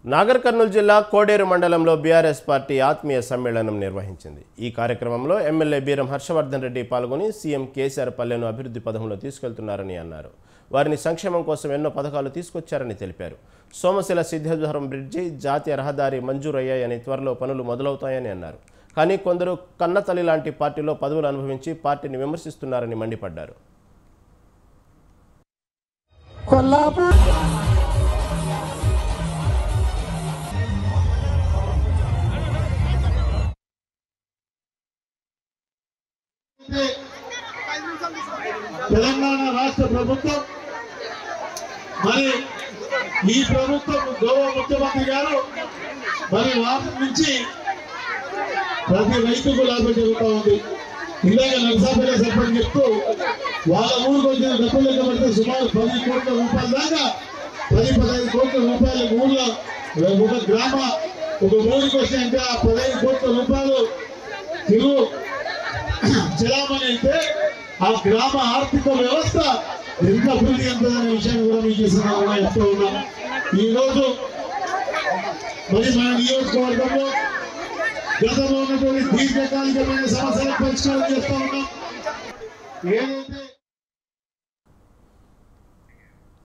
నాగర్ కర్నూలు జిల్లా కోడేరు మండలంలో BRS party ఆత్మీయ సమ్మేళనం నిర్వహించింది ఈ కార్యక్రమంలో ఎమ్మెల్యే బీరం హర్షవర్ధన్ రెడ్డి పాల్గొని సీఎం కేసీఆర్ పల్లెను అభివృద్ధి పథంలో తీసుకెళ్తున్నారని అన్నారు వారిని సంక్షేమం కోసం ఎన్నో పథకాలు తీసుకొచ్చారని తెలిపారు సోమశిల సిద్ధేశ్వరం బ్రిడ్జి జాతీయ రహదారి మంజూరయ్యాయని త్వరలో పనులు మొదలవుతాయని అన్నారు కానీ కొందరు కన్నతల్లి లాంటి పార్టీలో పదవులు అనుభవించి పార్టీని విమర్శిస్తున్నారని మండిపడ్డారు కొల్లాపూర్ తెలంగాణ రాష్ట్ర ప్రభుత్వం మరి ఈ ప్రభుత్వం గోవా ముఖ్యమంత్రి గారు మరి వారి నుంచి ప్రతి రైతుకు లాభం జరుగుతూ ఉంది ఇందాక నరసాపల్లి సర్పంచ్ చెప్తూ వాళ్ళ ఊరికి వచ్చిన డబ్బులు లెక్క పెడితే సుమారు పది కోట్ల రూపాయల దాకా పది పదహైదు కోట్ల రూపాయల ఊళ్ళో ఒక గ్రామ ఒక ఊరికి వస్తే ఆ పదహైదు కోట్ల రూపాయలు తిరుగు చలామణి అయితే ఆ గ్రామ ఆర్థిక వ్యవస్థ ఎంత అభివృద్ధి ఎంతదనే విషయాన్ని కూడా మీకు ఈ సందర్భంగా చెప్తూ ఉన్నాం ఈ రోజు మరి మన నియోజకవర్గంలో గతంలో ఉన్నటువంటి దీర్ఘకాలికమైన సమస్యలకు పరిష్కారం చేస్తూ ఉన్నాం ఏదైతే